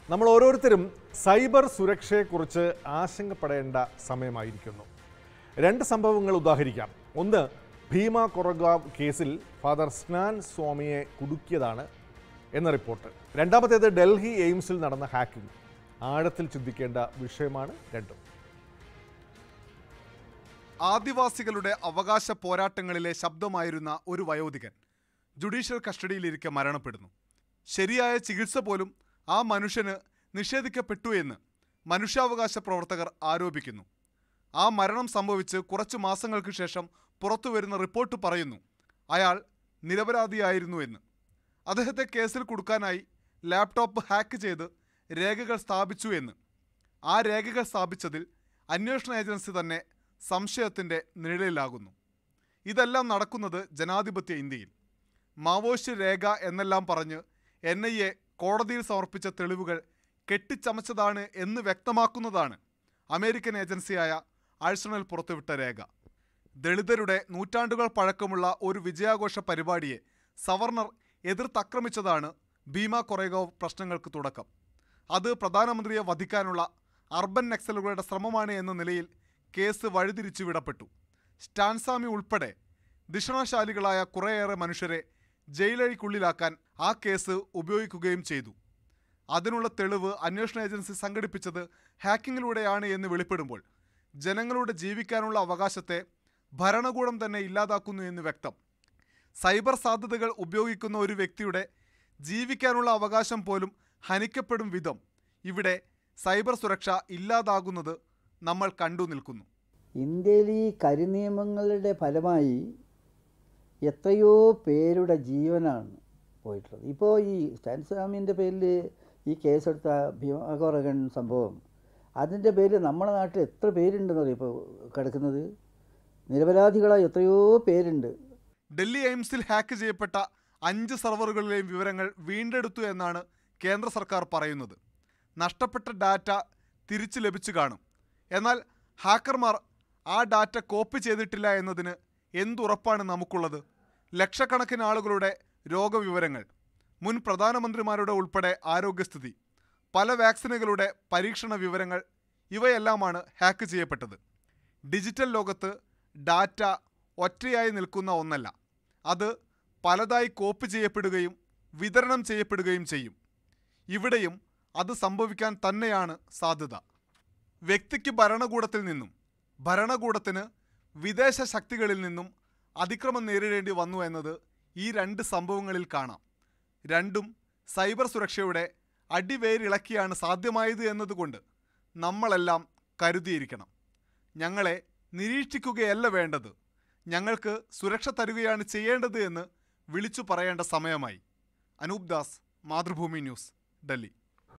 നമ്മൾ ഓരോരുത്തരും സൈബർ സുരക്ഷയെക്കുറിച്ച് ആശങ്കപ്പെടേണ്ട സമയമായിരിക്കുന്നു രണ്ട് സംഭവങ്ങൾ ഉദാഹരിക്കാം ഒന്ന് ഭീമ കൊറഗാവ് കേസിൽ ഫാദർ സ്നാൻ സ്വാമിയെ കുടുക്കിയതാണ് എന്ന റിപ്പോർട്ട് രണ്ടാമത്തേത് ഡൽഹി എയിംസിൽ നടന്ന ഹാക്കിംഗ് ആഴത്തിൽ ചിന്തിക്കേണ്ട വിഷയമാണ് രണ്ടും ആദിവാസികളുടെ അവകാശ പോരാട്ടങ്ങളിലെ ശബ്ദമായിരുന്ന ഒരു വയോധികൻ ജുഡീഷ്യൽ കസ്റ്റഡിയിലിരിക്കെ മരണപ്പെടുന്നു ശരിയായ ചികിത്സ പോലും ആ മനുഷ്യന് നിഷേധിക്കപ്പെട്ടു എന്ന് മനുഷ്യാവകാശ പ്രവർത്തകർ ആരോപിക്കുന്നു ആ മരണം സംഭവിച്ച് കുറച്ചു മാസങ്ങൾക്ക് ശേഷം പുറത്തുവരുന്ന റിപ്പോർട്ട് പറയുന്നു അയാൾ നിരപരാധിയായിരുന്നു എന്ന് അദ്ദേഹത്തെ കേസിൽ കൊടുക്കാനായി ലാപ്ടോപ്പ് ഹാക്ക് ചെയ്ത് രേഖകൾ സ്ഥാപിച്ചു എന്ന് ആ രേഖകൾ സ്ഥാപിച്ചതിൽ അന്വേഷണ ഏജൻസി തന്നെ സംശയത്തിൻ്റെ നിഴലിലാകുന്നു ഇതെല്ലാം നടക്കുന്നത് ജനാധിപത്യ ഇന്ത്യയിൽ മാവോയിസ്റ്റ് രേഖ എന്നെല്ലാം പറഞ്ഞ് എൻ ഐ എ കോടതിയിൽ സമർപ്പിച്ച തെളിവുകൾ കെട്ടിച്ചമച്ചതാണ് എന്ന് വ്യക്തമാക്കുന്നതാണ് അമേരിക്കൻ ഏജൻസിയായ ആഴ്സണൽ പുറത്തുവിട്ട രേഖ ദളിതരുടെ നൂറ്റാണ്ടുകൾ പഴക്കമുള്ള ഒരു വിജയാഘോഷ പരിപാടിയെ സവർണർ എതിർത്തക്രമിച്ചതാണ് ഭീമ കൊറേഗോവ് പ്രശ്നങ്ങൾക്ക് തുടക്കം അത് പ്രധാനമന്ത്രിയെ വധിക്കാനുള്ള അർബൻ നക്സലുകളുടെ ശ്രമമാണ് എന്ന നിലയിൽ കേസ് വഴിതിരിച്ചു വിടപ്പെട്ടു സ്റ്റാൻസാമി ഉൾപ്പെടെ ദിഷണശാലികളായ കുറേയേറെ മനുഷ്യരെ ജയിലഴിക്കുള്ളിലാക്കാൻ ആ കേസ് ഉപയോഗിക്കുകയും ചെയ്തു അതിനുള്ള തെളിവ് അന്വേഷണ ഏജൻസി സംഘടിപ്പിച്ചത് ഹാക്കിങ്ങിലൂടെയാണ് എന്ന് വെളിപ്പെടുമ്പോൾ ജനങ്ങളുടെ ജീവിക്കാനുള്ള അവകാശത്തെ ഭരണകൂടം തന്നെ ഇല്ലാതാക്കുന്നു എന്ന് വ്യക്തം സൈബർ സാധ്യതകൾ ഉപയോഗിക്കുന്ന ഒരു വ്യക്തിയുടെ ജീവിക്കാനുള്ള അവകാശം പോലും ഹനിക്കപ്പെടും വിധം ഇവിടെ സൈബർ സുരക്ഷ ഇല്ലാതാകുന്നത് നമ്മൾ കണ്ടു നിൽക്കുന്നു ഇന്ത്യയിൽ ഈ കരിനിയമങ്ങളുടെ ഫലമായി എത്രയോ പേരുടെ ജീവനാണ് പോയിട്ടുള്ളത് ഇപ്പോൾ ഈ സ്റ്റാൻസ്വാമിൻ്റെ പേരിൽ ഈ കേസെടുത്ത ഭീമാകോറകൻ സംഭവം അതിൻ്റെ പേരിൽ നമ്മുടെ നാട്ടിൽ എത്ര പേരുണ്ടെന്ന് പറയും ഇപ്പോൾ കിടക്കുന്നത് നിരപരാധികളായ എത്രയോ പേരുണ്ട് ഡൽഹി എയിംസിൽ ഹാക്ക് ചെയ്യപ്പെട്ട അഞ്ച് സെർവറുകളിലെയും വിവരങ്ങൾ വീണ്ടെടുത്തു എന്നാണ് കേന്ദ്ര സർക്കാർ പറയുന്നത് നഷ്ടപ്പെട്ട ഡാറ്റ തിരിച്ചു ലഭിച്ചു കാണും എന്നാൽ ഹാക്കർമാർ ആ ഡാറ്റ കോപ്പി ചെയ്തിട്ടില്ല എന്നതിന് എന്തുറപ്പാണ് നമുക്കുള്ളത് ലക്ഷക്കണക്കിന് ആളുകളുടെ രോഗവിവരങ്ങൾ മുൻ പ്രധാനമന്ത്രിമാരുടെ ഉൾപ്പെടെ ആരോഗ്യസ്ഥിതി പല വാക്സിനുകളുടെ പരീക്ഷണ വിവരങ്ങൾ ഇവയെല്ലാമാണ് ഹാക്ക് ചെയ്യപ്പെട്ടത് ഡിജിറ്റൽ ലോകത്ത് ഡാറ്റ ഒറ്റയായി നിൽക്കുന്ന ഒന്നല്ല അത് പലതായി കോപ്പി ചെയ്യപ്പെടുകയും വിതരണം ചെയ്യപ്പെടുകയും ചെയ്യും ഇവിടെയും അത് സംഭവിക്കാൻ തന്നെയാണ് സാധ്യത വ്യക്തിക്ക് ഭരണകൂടത്തിൽ നിന്നും ഭരണകൂടത്തിന് വിദേശ ശക്തികളിൽ നിന്നും അതിക്രമം നേരിടേണ്ടി വന്നു എന്നത് ഈ രണ്ട് സംഭവങ്ങളിൽ കാണാം രണ്ടും സൈബർ സുരക്ഷയുടെ അടിവേരിളക്കിയാണ് സാധ്യമായത് എന്നതുകൊണ്ട് നമ്മളെല്ലാം കരുതിയിരിക്കണം ഞങ്ങളെ നിരീക്ഷിക്കുകയല്ല വേണ്ടത് ഞങ്ങൾക്ക് സുരക്ഷ തരുകയാണ് ചെയ്യേണ്ടത് എന്ന് വിളിച്ചു പറയേണ്ട സമയമായി അനൂപ് ദാസ് മാതൃഭൂമി ന്യൂസ് ഡൽഹി